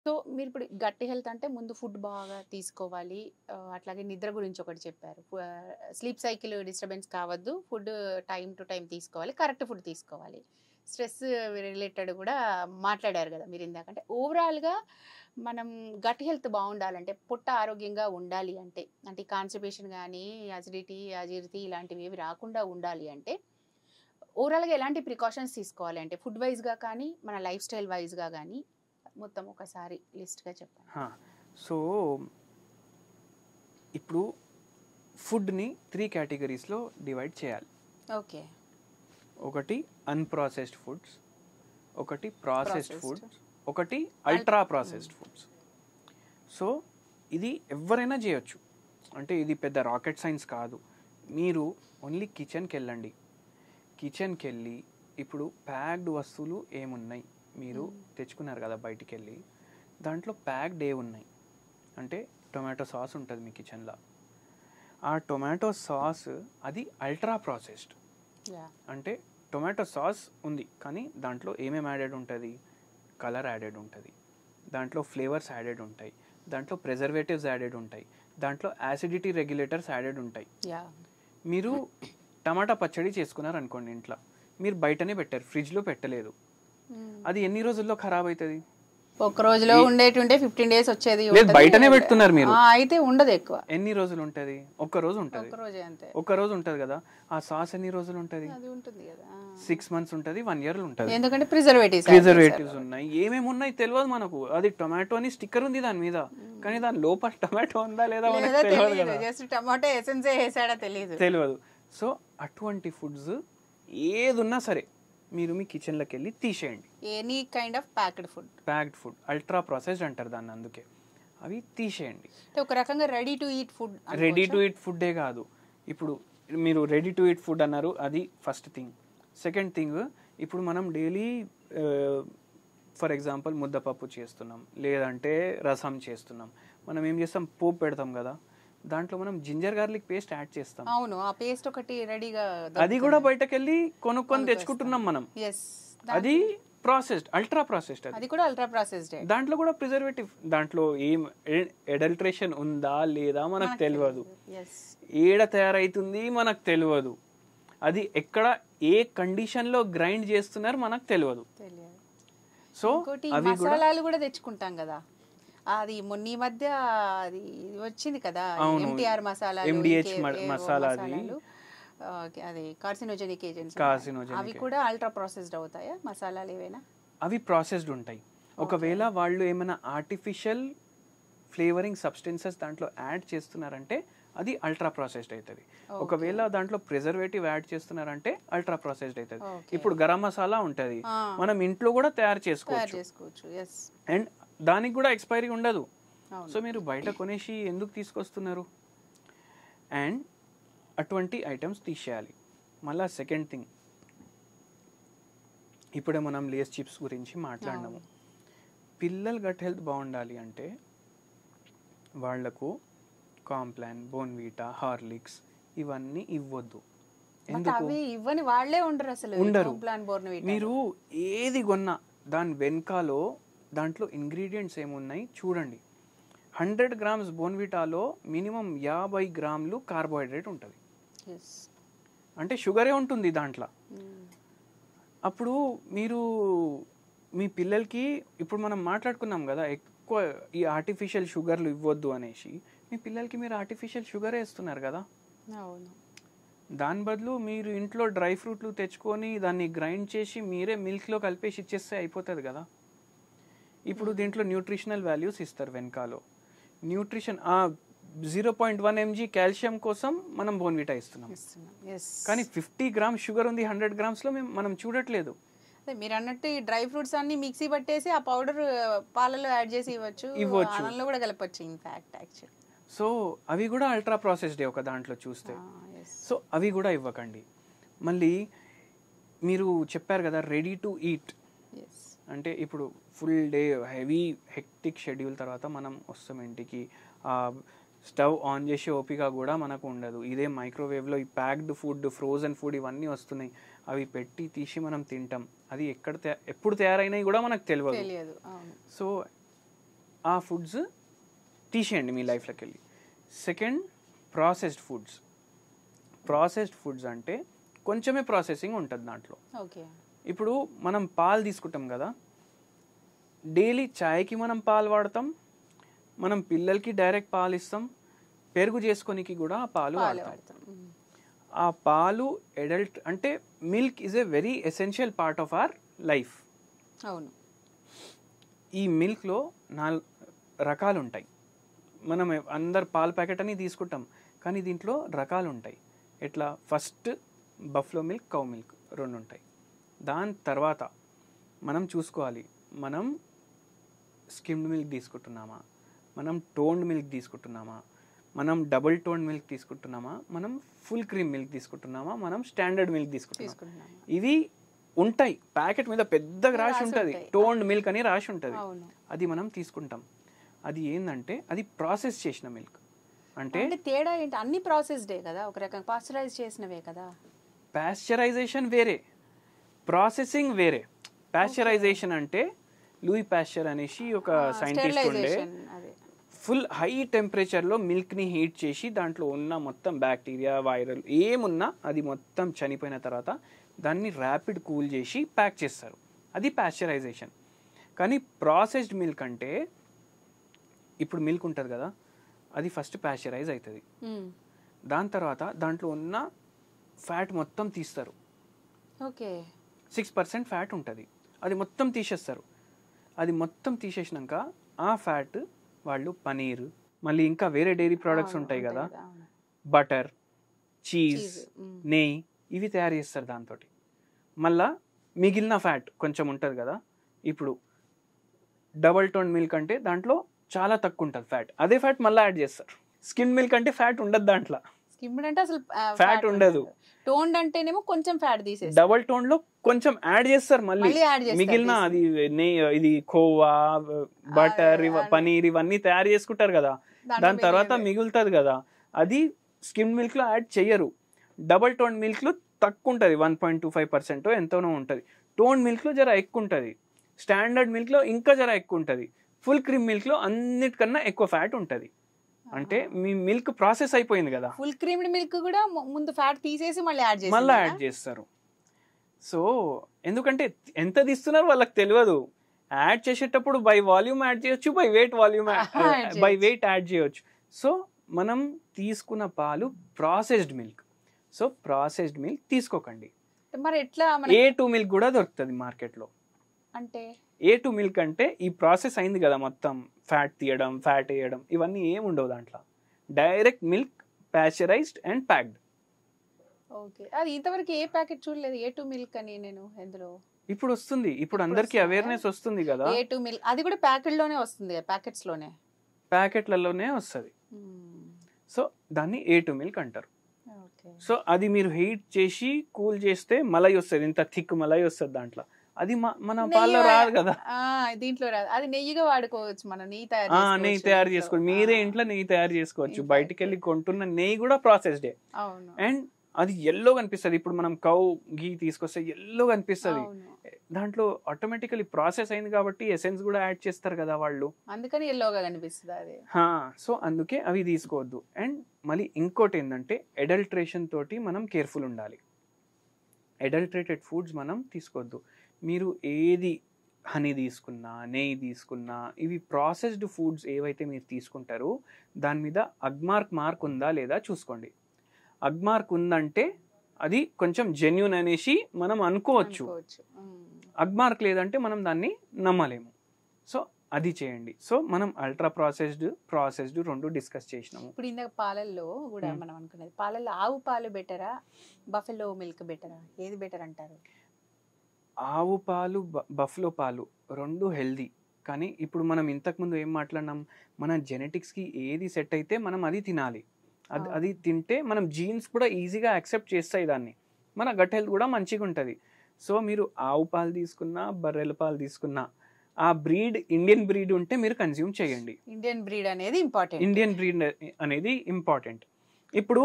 So మీరు ఇప్పుడు గట్టి హెల్త్ అంటే ముందు ఫుడ్ బాగా తీసుకోవాలి ఆ, అట్లాగే నిద్ర గురించి ఒకటి చెప్పారు స్లీప్ సైకిల్ డిస్టర్బెన్స్ కావద్దు ఫుడ్ టైం టు టైం తీసుకోవాలి కరెక్ట్ ఫుడ్ తీసుకోవాలి స్ట్రెస్ రిలేటెడ్ కూడా మాట్లాడారు కదా మీరు ఇందాకంటే ఓవరాల్గా మనం గట్ హెల్త్ బాగుండాలంటే పొట్ట ఆరోగ్యంగా ఉండాలి అంటే అంటే కాన్స్టిపేషన్ కానీ అసిడిటీ అజీర్తి ఇలాంటివి ఏవి రాకుండా ఉండాలి అంటే ఓవరాల్గా ఎలాంటి ప్రికాషన్స్ తీసుకోవాలి అంటే ఫుడ్ వైజ్గా కానీ మన లైఫ్ స్టైల్ వైజ్గా కానీ మొత్తం ఒకసారి లిస్ట్గా చెప్పండి హా, సో ఇప్పుడు ఫుడ్ని త్రీ కేటగిరీస్లో డివైడ్ చేయాలి ఓకే ఒకటి అన్ప్రాసెస్డ్ ఫుడ్స్ ఒకటి ప్రాసెస్డ్ Processed. ఫుడ్స్ ఒకటి అల్ట్రా ప్రాసెస్డ్ ఫుడ్స్ సో ఇది ఎవరైనా చేయొచ్చు అంటే ఇది పెద్ద రాకెట్ సైన్స్ కాదు మీరు ఓన్లీ కిచెన్కి వెళ్ళండి కిచెన్కి వెళ్ళి ఇప్పుడు ప్యాక్డ్ వస్తువులు ఏమున్నాయి మీరు తెచ్చుకున్నారు కదా బయటికి వెళ్ళి దాంట్లో ప్యాక్డ్ ఏ ఉన్నాయి అంటే టొమాటో సాస్ ఉంటుంది మీ కిచెన్లో ఆ టొమాటో సాస్ అది అల్ట్రా ప్రాసెస్డ్ యా అంటే టొమాటో సాస్ ఉంది కానీ దాంట్లో ఏమేమి యాడెడ్ ఉంటుంది కలర్ యాడెడ్ ఉంటుంది దాంట్లో ఫ్లేవర్స్ యాడెడ్ ఉంటాయి దాంట్లో ప్రిజర్వేటివ్స్ యాడెడ్ ఉంటాయి దాంట్లో యాసిడిటీ రెగ్యులేటర్స్ యాడెడ్ ఉంటాయి యా మీరు టమాటా పచ్చడి చేసుకున్నారు అనుకోండి ఇంట్లో మీరు బయటనే పెట్టారు ఫ్రిడ్జ్లో పెట్టలేదు అది ఎన్ని రోజుల్లో ఖరాబ్ అవుతుంది ఒక రోజులో ఉండేటుంటే ఫిఫ్టీన్ డేస్ వచ్చేది లేదు, ఉంటది. బయటనే పెడుతున్నారు మీరు. ఆ, అయితే ఉండదు ఎక్కువ ఎన్ని రోజులు ఉంటుంది ఒక్క రోజు ఉంటుంది ఒక రోజే అంతే ఒక్క రోజు ఉంటుంది కదా ఆ సాస్ ఎన్ని రోజులు ఉంటుంది అది ఉంటుంది కదా ఆ. సిక్స్ మంత్స్ ఉంటుంది వన్ ఇయర్ ఉంటుంది ఎందుకంటే ప్రిజర్వేటివ్స్ ప్రిజర్వేటివ్స్ ఉన్నాయి ఏమేమి ఉన్నాయి తెలియదు మనకు అది టొమాటో అని స్టిక్కర్ ఉంది దాని మీద కానీ దాని లోపల టొమాటో ఉందా లేదా మనకు తెలియదు కదా జస్ట్ టమాటో ఎసెన్స్ వేసాడా తెలియదు తెలియదు సో అటువంటి ఫుడ్స్ ఏదున్నా సరే మీరు మీ కిచెన్లోకి వెళ్ళి తీసేయండి any kind of packed food packed food ultra processed అంటారు దాన్ని అందుకే అవి తీసేయండి అంటే ఒక రకంగా ready to eat food ready to eat ఫుడ్డే కాదు ఇప్పుడు మీరు రెడీ టు ఈట్ ఫుడ్ అన్నారు అది ఫస్ట్ థింగ్ సెకండ్ థింగ్ ఇప్పుడు మనం డైలీ ఫర్ ఎగ్జాంపుల్ ముద్దపప్పు చేస్తున్నాం లేదంటే రసం చేస్తున్నాం మనం ఏం చేస్తాం పోపు పెడతాం కదా దాంట్లో మనం జింజర్ గార్లిక్ పేస్ట్ యాడ్ చేస్తాం అవును ఆ పేస్ట్ ఒకటి రెడీగా అది కూడా బయటకు వెళ్ళి కొనుక్కొని తెచ్చుకుంటున్నాం మనం ఎస్ అది ప్రాసెస్డ్ అల్ట్రా ప్రాసెస్డ్ అది అది కూడా అల్ట్రా ప్రాసెస్డ్ దాంట్లో కూడా ప్రిజర్వేటివ్ దాంట్లో ఏం ఎడల్ట్రేషన్ ఉందా లేదా మనకు తెలియదు ఎస్ ఏడ తయారైతుంది మనకు తెలియదు అది ఎక్కడ ఏ కండిషన్లో గ్రైండ్ చేస్తున్నారు మనకు తెలియదు తెలియదు సో ఇంకోటి ఈ అవి కూడా మసాలాలు కూడా తెచ్చుకుంటాం కదా అది మొన్న ఈ మధ్య అది వచ్చింది కదా అవును. ఎంటీఆర్ మసాలా MDH మ- మసాలా అది. అది కార్సినోజెనిక్ ఏజెంట్స్ Carcinogenic అవి కూడా అల్ట్రా ప్రాసెస్డ్ అవుతాయా మసాలాలు ఏవైనా అవి ప్రాసెస్డ్ ఉంటాయి ఒకవేళ వాళ్ళు ఏమైనా ఆర్టిఫిషియల్ ఫ్లేవరింగ్ సబ్స్టెన్సెస్ దాంట్లో యాడ్ చేస్తున్నారంటే అది అల్ట్రా ప్రాసెస్డ్ అవుతుంది ఒకవేళ దాంట్లో ప్రిజర్వేటివ్ యాడ్ చేస్తున్నారంటే అల్ట్రా ప్రాసెస్డ్ అవుతుంది Okay. ఇప్పుడు గరం మసాలా ఉంటది ఆ. మనం ఇంట్లో కూడా తయారు తయారు చేసుకోవచ్చు చేసుకోవచ్చు ఎస్ అండ్ దానికి కూడా ఎక్స్పైరీ ఉండదు అవును. సో మీరు బయట కొనేసి ఎందుకు తీసుకొస్తున్నారు అండ్ అటువంటి ఐటమ్స్ తీసేయాలి మళ్ళా సెకండ్ థింగ్ ఇప్పుడే మనం లేస్ చిప్స్ గురించి మాట్లాడినాము పిల్లలు గట్ హెల్త్ బాగుండాలి అంటే వాళ్లకు కాంప్లాన్ బోన్వీటా హార్లిక్స్ ఇవన్నీ ఇవ్వద్దు బట్ ఎందుకు అవి ఇవ్వని వాళ్ళే ఉండరు అసలు ఉండరు. ప్లాన్ బోర్న్ మీరు ఏది కొన్నా దాని వెనకాలో దాంట్లో ఇంగ్రీడియంట్స్ ఏమున్నాయి చూడండి హండ్రెడ్ గ్రామ్స్ బోన్విటాలో మినిమం యాభై గ్రాములు కార్బోహైడ్రేట్ ఉంటుంది అంటే షుగరే ఉంటుంది దాంట్లో అప్పుడు మీరు మీ పిల్లలకి ఇప్పుడు మనం మాట్లాడుకున్నాం కదా ఎక్కువ ఈ ఆర్టిఫిషియల్ షుగర్లు ఇవ్వద్దు అనేసి మీ పిల్లలకి మీరు ఆర్టిఫిషియల్ షుగరే ఇస్తున్నారు కదా అవును దాని బదులు మీరు ఇంట్లో డ్రై ఫ్రూట్లు తెచ్చుకొని దాన్ని గ్రైండ్ చేసి మీరే మిల్క్లో కలిపేసి ఇచ్చేస్తే అయిపోతుంది కదా ఇప్పుడు దీంట్లో న్యూట్రిషనల్ వాల్యూస్ ఇస్తారు వెనకాలో న్యూట్రిషన్ ఆ zero point one MG calcium కోసం మనం బోన్విటా ఇస్తున్నాం ఇస్తున్నాం ఎస్ కానీ ఫిఫ్టీ గ్రామ్స్ షుగర్ ఉంది హండ్రెడ్ గ్రామ్స్లో మేము మనం చూడట్లేదు అదే మీరు అన్నట్టు ఈ డ్రై ఫ్రూట్స్ అన్ని మిక్సీ పట్టేసి ఆ పౌడర్ పాలలో యాడ్ చేసి ఇవ్వచ్చు ఇవ్వచ్చు. అన్నంలో కూడా కలపచ్చు ఇన్ఫాక్ట్ యాక్చువల్ సో అవి కూడా అల్ట్రా ప్రాసెస్డే ఒక దాంట్లో చూస్తే సో అవి కూడా ఇవ్వకండి మళ్ళీ మీరు చెప్పారు కదా రెడీ టు ఈట్ ఎస్ అంటే ఇప్పుడు full day heavy hectic schedule తర్వాత మనం వస్తాం ఇంటికి ఆ స్టవ్ ఆన్ చేసే ఓపిక కూడా మనకు ఉండదు ఇదే మైక్రోవేవ్లో ఈ ప్యాక్డ్ ఫుడ్ ఫ్రోజన్ ఫుడ్ ఇవన్నీ వస్తున్నాయి అవి పెట్టి తీసి మనం తింటాం అది ఎక్కడ తయా- ఎప్పుడు తయారైనాయి కూడా మనకు తెలియదు తెలియదు అవును సో ఆ ఫుడ్స్ తీసేయండి మీ లైఫ్లోకి వెళ్ళి second processed foods processed foods అంటే కొంచెమే ప్రాసెసింగ్ ఉంటుంది దాంట్లో ఓకే ఇప్పుడు మనం పాలు తీసుకుంటాం కదా డైలీ చాయ్కి మనం పాలు వాడతాం మనం పిల్లలకి డైరెక్ట్ పాలు ఇస్తాం పెరుగు చేసుకోనికి కూడా ఆ పాలు పాలు వాడతాం వాడతాం మ్మ్. ఆ పాలు ఎడల్ట్ అంటే milk is a very essential part of our life అవును ఈ మిల్క్లో నాలుగు రకాలు ఉంటాయి మనం ఎ- అందరు పాల ప్యాకెట్ అని తీసుకుంటాం కానీ దీంట్లో రకాలు ఉంటాయి ఎట్లా first buffalo milk cow milk రెండు ఉంటాయి దాని తర్వాత మనం చూసుకోవాలి మనం స్కిమ్డ్ మిల్క్ తీసుకుంటున్నామా మనం టోన్డ్ మిల్క్ తీసుకుంటున్నామా మనం డబుల్ టోన్ మిల్క్ తీసుకుంటున్నామా మనం ఫుల్ క్రీమ్ మిల్క్ తీసుకుంటున్నామా మనం స్టాండర్డ్ మిల్క్ తీసుకుంటున్నామా తీసుకుంటున్నాము ఇవి ఉంటాయి ప్యాకెట్ మీద పెద్దగా రాసి రాసి ఉంటుంది ఉంటాయి. టోన్డ్ మిల్క్ అని రాసి ఉంటుంది అవును అది మనం తీసుకుంటాం అది ఏంటంటే అది ప్రాసెస్ చేసిన మిల్క్ అంటే అంటే తేడా ఏంటి అన్ని ప్రాసెస్డే కదా ఒక రకంగా పాస్చరైజ్ చేసినవే కదా పాశ్చరైజేషన్ వేరే ప్రాసెసింగ్ వేరే పాశ్చరైజేషన్ అంటే లూయి పాశ్చర్ అనేసి ఒక సైంటిస్ట్ ఉండే స్టెరిలైజేషన్ అదే ఫుల్ హై టెంపరేచర్లో మిల్క్ని హీట్ చేసి దాంట్లో ఉన్న మొత్తం బ్యాక్టీరియా వైరల్ ఏమున్నా అది మొత్తం చనిపోయిన తర్వాత దాన్ని ర్యాపిడ్ కూల్ చేసి ప్యాక్ చేస్తారు అది పాశ్చరైజేషన్ కానీ ప్రాసెస్డ్ మిల్క్ అంటే ఇప్పుడు మిల్క్ ఉంటుంది కదా అది ఫస్ట్ పాశ్చరైజ్ అవుతుంది మ్మ్. దాని తర్వాత దాంట్లో ఉన్న ఫ్యాట్ మొత్తం తీస్తారు ఓకే సిక్స్ పర్సెంట్ ఫ్యాట్ ఉంటుంది అది మొత్తం తీసేస్తారు అది మొత్తం తీసేసినాక ఆ ఫ్యాట్ వాళ్ళు పనీర్ మళ్ళీ ఇంకా వేరే డైరీ ప్రోడక్ట్స్ అవును, ఉంటాయి కదా అవును. బటర్ చీజ్ Cheese, మ్మ్. నెయ్యి ఇవి తయారు చేస్తారు దాంతో మళ్ళా మిగిలిన ఫ్యాట్ కొంచెం ఉంటుంది కదా ఇప్పుడు డబల్ టోన్ మిల్క్ అంటే దాంట్లో చాలా తక్కువ ఉంటుంది ఫ్యాట్ అదే ఫ్యాట్ మళ్ళీ యాడ్ చేస్తారు స్కిన్ మిల్క్ అంటే ఫ్యాట్ ఉండదు దాంట్లో స్కిమ్డ్ అంటే అసలు Fat ఉండదు. టోన్డ్ అంటేనేమో కొంచెం ఫ్యాట్ తీసేసి డబల్ టోన్ లో కొంచెం యాడ్ చేస్తారు మళ్ళీ మళ్ళీ యాడ్ చేస్తారు మిగిలిన తీసి. అది నెయ్యి ఇది కోవా బటర్ ఇవ ఆ, పనీర్ ఇవన్నీ తయారు చేసుకుంటారు కదా దాంట్లో దాని తర్వాత మిగిలినవి. మిగులుతుంది కదా అది స్కిమ్ మిల్క్ లో యాడ్ చెయ్యరు డబల్ టోన్ మిల్క్ లో తక్కువ ఉంటుంది one point two five percent ఎంతోనో ఉంటుంది టోన్ మిల్క్ లో జర ఎక్కువ ఉంటుంది స్టాండర్డ్ మిల్క్ లో ఇంకా జర ఎక్కువ ఉంటుంది ఫుల్ క్రీమ్ మిల్క్ లో అన్నిటికన్నా ఎక్కువ ఫ్యాట్ ఉంటుంది అంటే మీ మిల్క్ ప్రాసెస్ అయిపోయింది కదా ఫుల్ క్రీమ్డ్ మిల్క్ కూడా ము- ముందు ఫ్యాట్ తీసేసి మళ్ళీ యాడ్ చేసి మళ్ళీ యాడ్ చేస్తారు సో ఎందుకంటే ఎంత తీస్తున్నారు వాళ్ళకి తెలియదు యాడ్ చేసేటప్పుడు బై వాల్యూమ్ యాడ్ చేయొచ్చు by weight volume Add by చేయొచ్చు. వెయిట్ యాడ్ చేయొచ్చు సో మనం తీసుకున్న పాలు processed milk so processed milk తీసుకోకండి మరి ఎట్లా మన ఏ టూ మిల్క్ కూడా దొరుకుతుంది మార్కెట్లో అంటే ఏ టూ మిల్క్ అంటే ఈ ప్రాసెస్ అయింది కదా మొత్తం ఫ్యాట్ తీయడం ఫ్యాట్ వేయడం ఇవన్నీ ఏమి ఉండవు దాంట్లో direct milk pasteurised and packed okay అది ఇంతవరకు ఏ ప్యాకెట్ చూడలేదు ఏ టూ మిల్క్ అని నేను ఎందులో ఇప్పుడు వస్తుంది ఇప్పుడు అందరికి వస్తుందా? అవేర్నెస్ వస్తుంది కదా ఏ టూ మిల్క్ అది కూడా ప్యాకెట్ లోనే వస్తుంది ప్యాకెట్స్ లోనే ప్యాకెట్లలోనే వస్తుంది సో దాన్ని ఏ టూ మిల్క్ అంటారు ఓకే సో అది మీరు హీట్ చేసి కూల్ చేస్తే మలై వస్తుంది ఇంత థిక్ మలై వస్తుంది దాంట్లో అది మ- మన పాల్లో నెయ్యి రాదు కదా ఆ, దీంట్లో రాదు అది నెయ్యిగా వాడుకోవచ్చు మనం నెయ్యి తయారు ఆ చేసుకోవచ్చు నెయ్యి తయారు ఇంట్లో. చేసుకోవచ్చు మీరే ఆ, ఇంట్లో నెయ్యి తయారు చేసుకోవచ్చు ఇంట్లో బయటికి వెళ్ళి కొంటున్న నెయ్యి కూడా ప్రాసెస్డే అవును అండ్ అది ఎల్లో కనిపిస్తుంది ఇప్పుడు మనం కౌ గీ తీసుకొస్తే ఎల్లో కనిపిస్తుంది అవును దాంట్లో ఆటోమేటికలీ ప్రాసెస్ అయింది కాబట్టి ఎసెన్స్ కూడా యాడ్ చేస్తారు కదా వాళ్ళు అందుకని ఎల్లోగా కనిపిస్తుంది అది హా, సో అందుకే అవి తీసుకోవద్దు అండ్ మళ్ళీ ఇంకోటి ఏంటంటే ఎడల్ట్రేషన్ తోటి మనం కేర్ఫుల్ ఉండాలి ఎడల్ట్రేటెడ్ ఫుడ్స్ మనం తీసుకోవద్దు మీరు ఏది హనీ తీసుకున్నా నెయ్యి తీసుకున్నా ఇవి ప్రాసెస్డ్ ఫుడ్స్ ఏవైతే మీరు తీసుకుంటారో దాని మీద అగ్మార్క్ మార్క్ ఉందా లేదా చూసుకోండి అగ్మార్క్ ఉందంటే అది కొంచెం జెన్యున్ అనేసి మనం అనుకోవచ్చు అనుకోవచ్చు ఉమ్. అగ్మార్క్ లేదంటే మనం దాన్ని నమ్మలేము సో అది చేయండి సో మనం అల్ట్రా ప్రాసెస్డ్ ప్రాసెస్డ్ రెండు డిస్కస్ చేసినాము ఇప్పుడు ఇందాక పాలల్లో కూడా మ్మ్. మనం అనుకునేది పాలల్లో ఆవు పాలు బెటరా బఫెలో మిల్క్ బెటరా ఏది బెటర్ అంటారు ఆవు పాలు బ- బఫ్లో పాలు రెండు హెల్దీ కానీ ఇప్పుడు మనం ఇంతకుముందు ఏం మాట్లాడినాం మన జెనెటిక్స్కి ఏది సెట్ అయితే మనం అది తినాలి అది అవును. అది తింటే మనం జీన్స్ కూడా ఈజీగా యాక్సెప్ట్ చేస్తాయి దాన్ని మన గట్ హెల్త్ కూడా మంచిగా ఉంటుంది సో మీరు ఆవు పాలు తీసుకున్నా బర్రెల పాలు తీసుకున్నా ఆ బ్రీడ్ ఇండియన్ బ్రీడ్ ఉంటే మీరు కన్జ్యూమ్ చేయండి ఇండియన్ బ్రీడ్ అనేది ఇంపార్టెంట్ ఇండియన్ బ్రీడ్ అనేది ఇంపార్టెంట్ ఇప్పుడు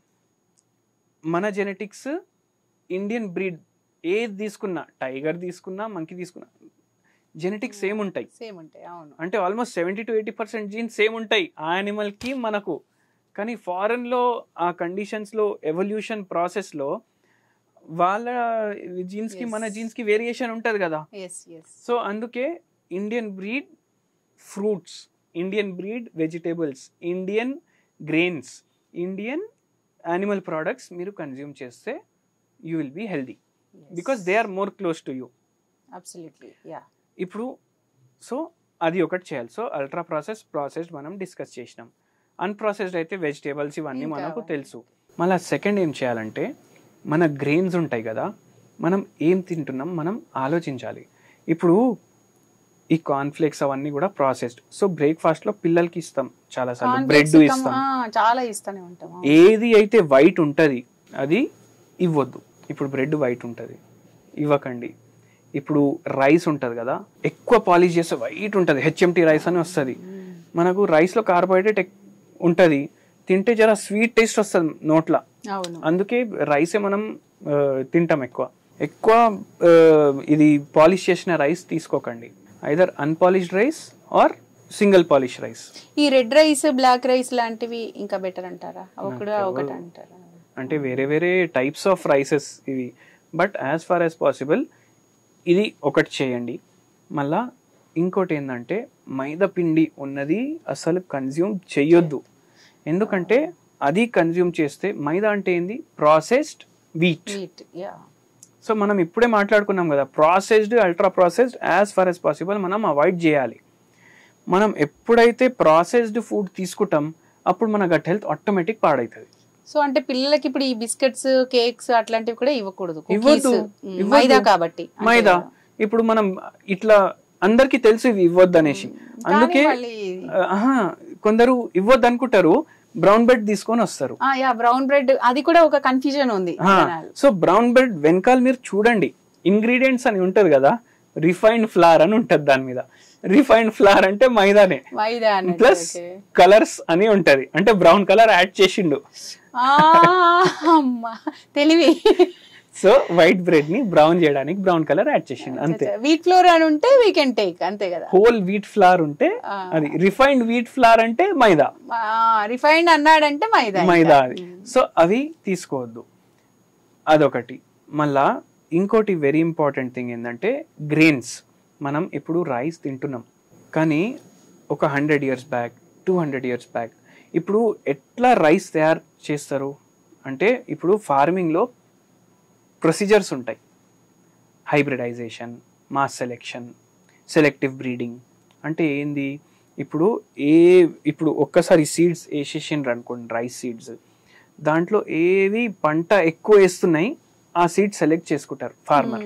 మన జెనెటిక్స్ ఇండియన్ బ్రీడ్ ఏది తీసుకున్నా టైగర్ తీసుకున్నా మంకీ తీసుకున్నా జెనెటిక్స్ సేమ్ ఉంటాయి సేమ్ ఉంటాయి అవును అంటే almost seventy to eighty percent genes same ఉంటాయి ఆ యానిమల్కి మనకు కానీ ఫారెన్లో ఆ కండిషన్స్లో ఎవల్యూషన్ ప్రాసెస్లో వాళ్ళ జీన్స్కి మన Yes. జీన్స్కి వేరియేషన్ ఉంటుంది కదా ఎస్ ఎస్ సో అందుకే Indian breed fruits Indian breed vegetables Indian grains Indian animal products మీరు కన్జ్యూమ్ చేస్తే you will be healthy because they are more close to you absolutely yeah ఇప్పుడు so అది ఒకటి చేయాలి so ultra process processed మనం discuss చేసినాం unprocessed అయితే vegetables ఇవన్నీ ఇంకా మనకు అవన్నీ. తెలుసు మళ్ళీ సెకండ్ ఏం చేయాలంటే మన గ్రెయిన్స్ ఉంటాయి కదా మనం ఏం తింటున్నాం మనం ఆలోచించాలి ఇప్పుడు ఈ కార్న్ఫ్లేక్స్ అవన్నీ కూడా ప్రాసెస్డ్ సో బ్రేక్ఫాస్ట్లో పిల్లలకి ఇస్తాం చాలాసార్లు బ్రెడ్ ఇస్తాం చాలా ఇస్తానే ఉంటాం అవును. ఏది అయితే వైట్ ఉంటుంది అది ఇవ్వద్దు ఇప్పుడు బ్రెడ్ వైట్ ఉంటుంది ఇవ్వకండి ఇప్పుడు రైస్ ఉంటుంది కదా ఎక్కువ పాలిష్ చేస్తే వైట్ ఉంటుంది హెచ్ఎంటీ రైస్ అని వస్తుంది మనకు రైస్లో కార్బోహైడ్రేట్ ఉంటుంది తింటే జర స్వీట్ టేస్ట్ వస్తుంది నోట్ల అవును అందుకే రైసే మనం ఆ, తింటాం ఎక్కువ ఎక్కువ ఆ, ఇది పాలిష్ చేసిన రైస్ తీసుకోకండి either unpolished rice or single polish rice ఈ రెడ్ రైస్ బ్లాక్ రైస్ లాంటివి ఇంకా బెటర్ అంటారా ఒకటి నాకు ఒకటి అంటారా అంటే వేరే వేరే టైప్స్ ఆఫ్ రైసెస్ ఇవి but as far as possible ఇది ఒకటి చేయండి మళ్ళా ఇంకోటి ఏంటంటే మైదా పిండి ఉన్నది అసలు కన్జ్యూమ్ చెయ్యొద్దు ఎందుకంటే అది కన్జ్యూమ్ చేస్తే మైదా అంటే ఏంది processed wheat wheat yeah so మనం ఇప్పుడే మాట్లాడుకున్నాం కదా processed ultra processed as far as possible మనం అవాయిడ్ చేయాలి మనం ఎప్పుడైతే ప్రాసెస్డ్ ఫుడ్ తీసుకుంటాం అప్పుడు మన గట్ హెల్త్ ఆటోమేటిక్ పాడవుతుంది సో అంటే పిల్లలకి ఇప్పుడు ఈ బిస్కెట్స్ కేక్స్ అట్లాంటివి కూడా ఇవ్వకూడదు ఇవ్వద్దు. Cookies, మ్, ఇవ్వద్దు. మైదా కాబట్టి అంతే మైదా కదా. ఇప్పుడు మనం ఇట్లా అందరికి తెలుసు ఇవి ఇవ్వద్దు అనేసి కానీ అందుకే మళ్ళీ ఆహా, కొందరు ఇవ్వద్దు అనుకుంటారు బ్రౌన్ బ్రెడ్ తీసుకొని వస్తారు ఆ, యా బ్రౌన్ బ్రెడ్ అది కూడా ఒక కన్ఫ్యూజన్ ఉంది ఆ, జనాలు. సో బ్రౌన్ బ్రెడ్ వెనకాల మీరు చూడండి ఇంగ్రీడియంట్స్ అని ఉంటది కదా రిఫైన్డ్ ఫ్లార్ అని ఉంటది దాని మీద రిఫైన్డ్ ఫ్లార్ అంటే మైదానే మైదా అన్నట్టు, ప్లస్ okay. కలర్స్ అని ఉంటది అంటే బ్రౌన్ కలర్ యాడ్ చేసిండు ఆ, అమ్మా తెలివి సో వైట్ బ్రెడ్ ని బ్రౌన్ చేయడానికి బ్రౌన్ కలర్ యాడ్ చేసిండు అంతే వీట్ ఫ్లోర్ అని ఉంటే వీ కెన్ టేక్ అంతే కదా హోల్ వీట్ ఫ్లార్ ఉంటే ఆ. అది రిఫైన్డ్ వీట్ ఫ్లార్ అంటే మైదా రిఫైన్డ్ అన్నాడంటే మైదా మైదా అది సో అవి తీసుకోవద్దు అదొకటి మళ్ళా ఇంకోటి వెరీ ఇంపార్టెంట్ థింగ్ ఏంటంటే గ్రెయిన్స్ మనం ఇప్పుడు రైస్ తింటున్నాం కానీ ఒక hundred years back two hundred years back ఇప్పుడు ఎట్లా రైస్ తయారు చేస్తారు అంటే ఇప్పుడు ఫార్మింగ్లో ప్రొసీజర్స్ ఉంటాయి hybridisation mass selection selective breeding అంటే ఏంది ఇప్పుడు ఏ ఇప్పుడు ఒక్కసారి సీడ్స్ వేసేసిండ్రు అనుకోండి రైస్ సీడ్స్ దాంట్లో ఏవి పంట ఎక్కువ వేస్తున్నాయి ఆ సీడ్ సెలెక్ట్ చేసుకుంటారు ఫార్మర్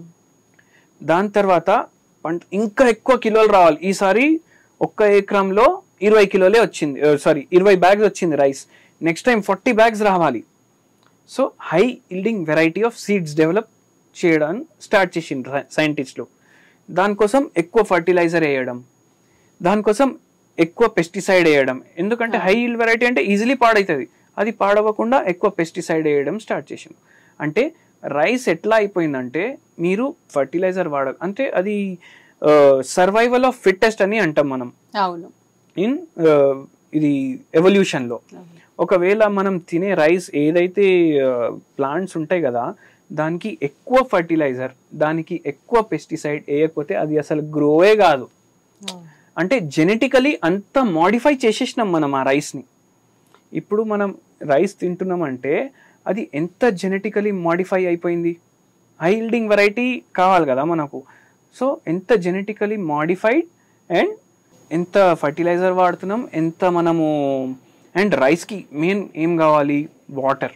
దాని తర్వాత పంట ఇంకా ఎక్కువ కిలోలు రావాలి ఈసారి ఒక్క ఎకరంలో ఇరవై కిలోలే వచ్చింది సారీ ఇరవై బ్యాగ్స్ వచ్చింది rice next time forty bags రావాలి so high yielding variety of seeds develop చేయడం స్టార్ట్ చేసిండ్రు సైంటిస్టులు దానికోసం ఎక్కువ ఫర్టిలైజర్ వేయడం దానికోసం ఎక్కువ పెస్టిసైడ్ వేయడం ఎందుకంటే హై ఇల్డ్ వెరైటీ అంటే ఈజీలీ పాడవుతుంది అది పాడవకుండా ఎక్కువ పెస్టిసైడ్ వేయడం స్టార్ట్ చేసిండు అంటే రైస్ ఎట్లా అయిపోయిందంటే మీరు ఫర్టిలైజర్ వాడ అంటే అది సర్వైవల్ ఆఫ్ ఫిట్టెస్ట్ అని అంటాం మనం అవును ఇన్ ఇది ఎవల్యూషన్లో ఒకవేళ మనం తినే రైస్ ఏదైతే ప్లాంట్స్ ఉంటాయి కదా దానికి ఎక్కువ ఫర్టిలైజర్ దానికి ఎక్కువ పెస్టిసైడ్ వేయకపోతే అది అసలు గ్రోవే కాదు అంటే జెనెటికలీ అంత మాడిఫై చేసేసినాం మనం ఆ రైస్ని ఇప్పుడు మనం రైస్ తింటున్నామంటే అది ఎంత జెనెటికలీ మాడిఫై అయిపోయింది హై ఇల్డింగ్ వెరైటీ కావాలి కదా మనకు సో ఎంత జెనెటికలీ మాడిఫైడ్ అండ్ ఎంత ఫర్టిలైజర్ వాడుతున్నాం ఎంత మనము అండ్ రైస్కి మెయిన్ ఏం కావాలి వాటర్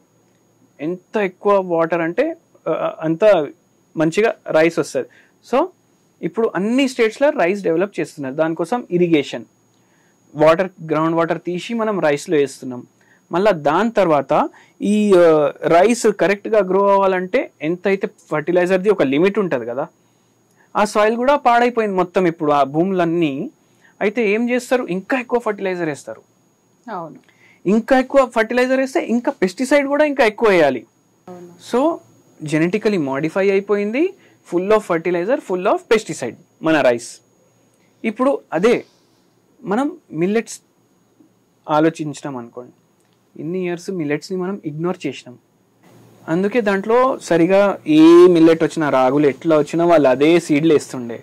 ఎంత ఎక్కువ వాటర్ అంటే ఆ, అంత మంచిగా రైస్ వస్తుంది సో ఇప్పుడు అన్ని స్టేట్స్లో రైస్ డెవలప్ చేస్తున్నారు దానికోసం ఇరిగేషన్ వాటర్ గ్రౌండ్ వాటర్ తీసి మనం రైస్లో వేస్తున్నాం మళ్ళీ దాని తర్వాత ఈ రైస్ కరెక్ట్గా గ్రో అవ్వాలంటే ఎంత అయితే ఫర్టిలైజర్ది ఒక లిమిట్ ఉంటుంది కదా ఆ సాయిల్ కూడా పాడైపోయింది మొత్తం ఇప్పుడు ఆ భూములన్నీ అయితే ఏం చేస్తారు ఇంకా ఎక్కువ ఫర్టిలైజర్ వేస్తారు అవును ఇంకా ఎక్కువ ఫర్టిలైజర్ వేస్తే ఇంకా పెస్టిసైడ్ కూడా ఇంకా ఎక్కువ వేయాలి అవును సో జెనెటికలీ మాడిఫై అయిపోయింది full of fertilizer full of pesticide మన రైస్ ఇప్పుడు అదే మనం మిల్లెట్స్ ఆలోచించినాం అనుకోండి ఇన్ని ఇయర్స్ మిల్లెట్స్ని మనం ఇగ్నోర్ చేసినాం అందుకే దాంట్లో సరిగా ఏ మిల్లెట్ వచ్చినా రాగులు ఎట్లా వచ్చినా వాళ్ళు అదే సీడ్లు వేస్తుండే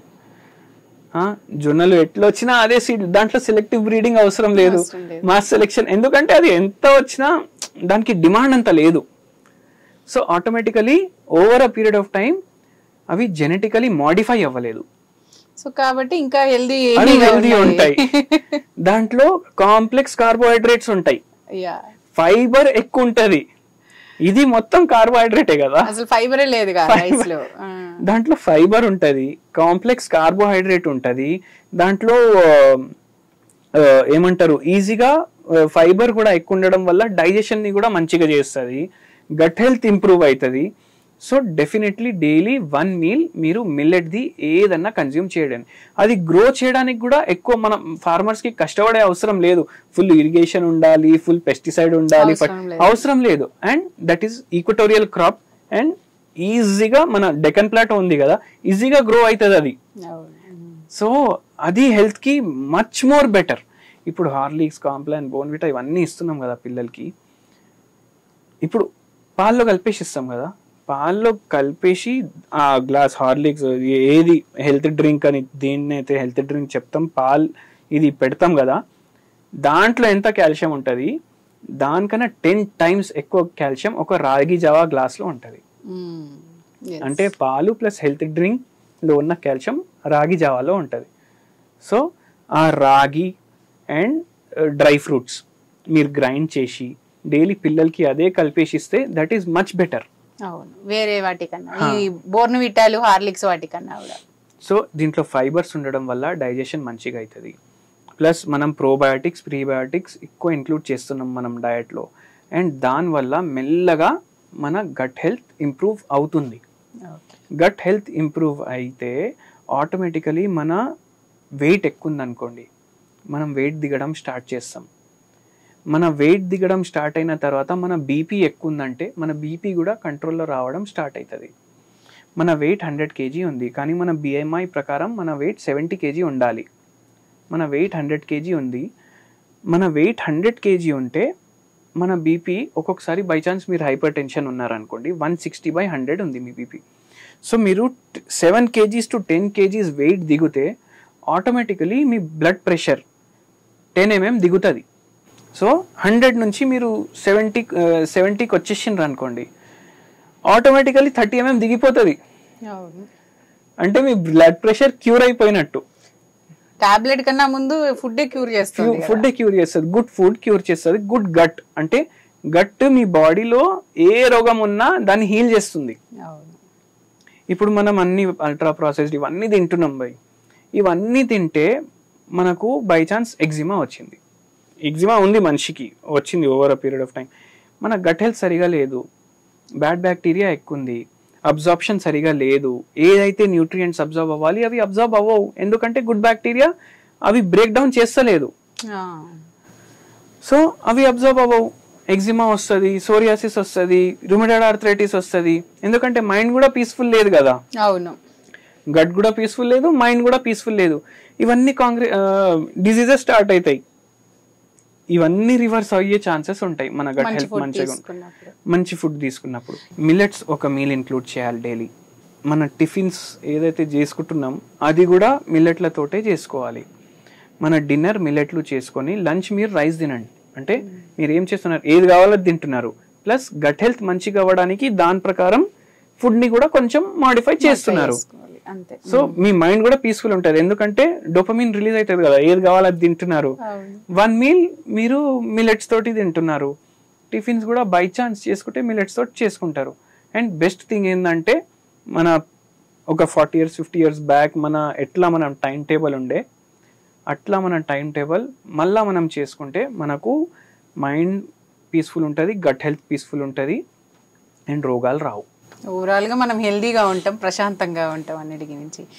ఆ, జొన్నలు ఎట్లా వచ్చినా అదే సీడ్ దాంట్లో సెలెక్టివ్ బ్రీడింగ్ అవసరం లేదు అవసరం లేదు. మాస్ సెలెక్షన్ ఎందుకంటే అది ఎంత వచ్చినా దానికి డిమాండ్ అంత లేదు so automatically over a period of time అవి జెనెటికలీ మాడిఫై అవ్వలేదు సో కాబట్టి ఇంకా హెల్దీ అవి హెల్దీ ఉంటాయి దాంట్లో కాంప్లెక్స్ కార్బోహైడ్రేట్స్ ఉంటాయి యా ఫైబర్ ఎక్కువ ఉంటది ఇది మొత్తం కార్బోహైడ్రేటే కదా అసలు ఫైబరే లేదు రైస్ లో ఆ. దాంట్లో ఫైబర్ ఉంటది కాంప్లెక్స్ కార్బోహైడ్రేట్ ఉంటది దాంట్లో ఆ, ఆ, ఏమంటారు ఈజీగా ఫైబర్ కూడా ఎక్కువ ఉండడం వల్ల డైజెషన్ ని కూడా మంచిగా చేస్తుంది గట్ హెల్త్ ఇంప్రూవ్ అవుతుంది so definitely daily one meal మీరు మిల్లెట్ ది ఏదన్నా కన్జ్యూమ్ చేయడానికి అది గ్రో చేయడానికి కూడా ఎక్కువ మనం ఫార్మర్స్ కి కష్టపడే అవసరం లేదు ఫుల్ ఇరిగేషన్ ఉండాలి ఫుల్ పెస్టిసైడ్ ఉండాలి అవసరం లేదు. అవసరం లేదు and that is equatorial crop and ఈజీగా మన డెకన్ ప్లాటో ఉంది కదా ఈజీగా గ్రో అవుతుంది అది అవును. సో అది హెల్త్ కి మచ్ మోర్ బెటర్ ఇప్పుడు హార్లిక్స్ కాంప్లాన్ బోన్విటా ఇవన్నీ ఇస్తున్నాం కదా పిల్లలకి ఇప్పుడు పాల్లో కలిపేసి ఇస్తాం కదా పాల్లో కలిపేసి ఆ గ్లాస్ హార్లిక్స్ ఏది హెల్త్ డ్రింక్ అని దేన్ని అయితే హెల్త్ డ్రింక్ చెప్తాం పాల్ ఇది పెడతాం కదా దాంట్లో ఎంత కాల్షియం ఉంటుంది దానికన్నా టెన్ టైమ్స్ ఎక్కువ కాల్షియం ఒక రాగి జావా గ్లాస్లో ఉంటుంది మ్మ్. Yes. అంటే పాలు ప్లస్ హెల్త్ డ్రింక్ లో ఉన్న కాల్షియం రాగి జావాలో ఉంటుంది సో ఆ రాగి అండ్ డ్రై ఫ్రూట్స్ మీరు గ్రైండ్ చేసి డైలీ పిల్లలకి అదే కలిపేసిస్తే దట్ ఈస్ మచ్ బెటర్ అవును వేరే వాటికన్నా ఈ బోర్న్ విటాలు హార్లిక్స్ వాటికన్నా కూడా సో దీంట్లో ఫైబర్స్ ఉండడం వల్ల డైజెషన్ మంచిగా అవుతుంది ప్లస్ మనం ప్రోబయాటిక్స్ ప్రీబయాటిక్స్ ఎక్కువ ఇంక్లూడ్ చేస్తున్నాం మనం డయట్లో అండ్ దానివల్ల మెల్లగా మన గట్ హెల్త్ ఇంప్రూవ్ అవుతుంది ఓకే గట్ హెల్త్ ఇంప్రూవ్ అయితే ఆటోమేటికలీ మన వెయిట్ ఎక్కువ ఉందనుకోండి మనం వెయిట్ దిగడం స్టార్ట్ చేస్తాం మన వెయిట్ దిగడం స్టార్ట్ అయిన తర్వాత మన బీపీ ఎక్కువ ఉందంటే మన బీపీ కూడా కంట్రోల్లో రావడం స్టార్ట్ అవుతుంది మన వెయిట్ హండ్రెడ్ కేజీ ఉంది కానీ మన బిఎంఐ ప్రకారం మన వెయిట్ సెవెంటీ కేజీ ఉండాలి మన వెయిట్ హండ్రెడ్ కేజీ ఉంది మన వెయిట్ హండ్రెడ్ కేజీ ఉంటే మన బీపీ ఒక్కొక్కసారి బై ఛాన్స్ మీరు హైపర్ టెన్షన్ ఉన్నారనుకోండి వన్ సిక్స్టీ బై హండ్రెడ్ ఉంది మీ బీపీ సో మీరు seven kgs to ten kgs weight దిగితే ఆటోమేటికలీ మీ బ్లడ్ ప్రెషర్ టెన్ ఎంఎం దిగుతుంది సో హండ్రెడ్ నుంచి మీరు సెవెంటీ సెవెంటీకి వచ్చేసిండ్రు అనుకోండి ఆటోమేటికలీ థర్టీ ఎంఎం దిగిపోతుంది అవును అంటే మీ బ్లడ్ ప్రెషర్ క్యూర్ అయిపోయినట్టు టాబ్లెట్ కన్నా ముందు ఫుడ్ క్యూర్ చేస్తుంది కదా. ఫుడ్ క్యూర్ చేస్తుంది గుడ్ ఫుడ్ క్యూర్ చేస్తుంది గుడ్ గట్ అంటే గట్ మీ బాడీలో ఏ రోగం ఉన్నా దాన్ని హీల్ చేస్తుంది అవును ఇప్పుడు మనం అన్ని అల్ట్రా ప్రాసెస్డ్ ఇవన్నీ తింటున్నాం బై ఇవన్నీ తింటే మనకు బై ఛాన్స్ ఎగ్జిమా వచ్చింది ఎగ్జిమా ఉంది మనిషికి వచ్చింది over a period of time మన గట్ హెల్త్ సరిగా లేదు బ్యాడ్ బ్యాక్టీరియా ఎక్కువ ఉంది అబ్జార్ప్షన్ సరిగా లేదు ఏదైతే న్యూట్రియంట్స్ అబ్జర్వ్ అవ్వాలి అవి అబ్జర్వ్ అవ్వవు ఎందుకంటే గుడ్ బ్యాక్టీరియా అవి బ్రేక్ డౌన్ చేస్తలేదు ఆ. సో అవి అబ్జర్వ్ అవ్వవు ఎగ్జిమా వస్తుంది సోరియాసిస్ వస్తుంది రుమిడాడ్ ఆర్థరైటిస్ వస్తుంది ఎందుకంటే మైండ్ కూడా పీస్ఫుల్ లేదు కదా అవును గట్ కూడా పీస్ఫుల్ లేదు మైండ్ కూడా పీస్ఫుల్ లేదు ఇవన్నీ కాంగ్రె డిసీజెస్ స్టార్ట్ అవుతాయి ఇవన్నీ రివర్స్ అయ్యే ఛాన్సెస్ ఉంటాయి మన గట్ మంచి హెల్త్ ఫుడ్ మంచిగా ఉంటుంది. తీసుకున్నప్పుడు మంచి ఫుడ్ తీసుకున్నప్పుడు మిల్లెట్స్ ఒక మీల్ ఇంక్లూడ్ చేయాలి డైలీ మన టిఫిన్స్ ఏదైతే చేసుకుంటున్నాం అది కూడా మిల్లెట్లతోటే చేసుకోవాలి మన డిన్నర్ మిల్లెట్లు చేసుకొని లంచ్ మీరు రైస్ తినండి అంటే మీరు ఏం చేస్తున్నారు ఏది కావాలో అది తింటున్నారు ప్లస్ గట్ హెల్త్ మంచిగా అవ్వడానికి దాని ప్రకారం ఫుడ్ ని కూడా కొంచెం మాడిఫై చేస్తున్నారు చేసుకోవాలి. అంతే సో మీ మైండ్ కూడా పీస్ఫుల్ ఉంటుంది ఎందుకంటే డోపమిన్ రిలీజ్ అవుతుంది కదా ఏది కావాలో అది తింటున్నారు అవును వన్ మీల్ మీరు మిల్లెట్స్ తోటి తింటున్నారు టిఫిన్స్ కూడా బై ఛాన్స్ చేసుకుంటే మిల్లెట్స్ తోటి చేసుకుంటారు అండ్ బెస్ట్ థింగ్ ఏంటంటే మన ఒక forty years fifty years back మన ఎట్లా మనం టైం టేబుల్ ఉండే అట్లా మన టైం టేబుల్ మళ్ళా మనం చేసుకుంటే మనకు మైండ్ పీస్ఫుల్ ఉంటుంది గట్ హెల్త్ పీస్ఫుల్ ఉంటుంది అండ్ రోగాలు రావు ఓవరాల్ గా మనం హెల్దీగా ఉంటాం ప్రశాంతంగా ఉంటాం అన్నిటికి మించి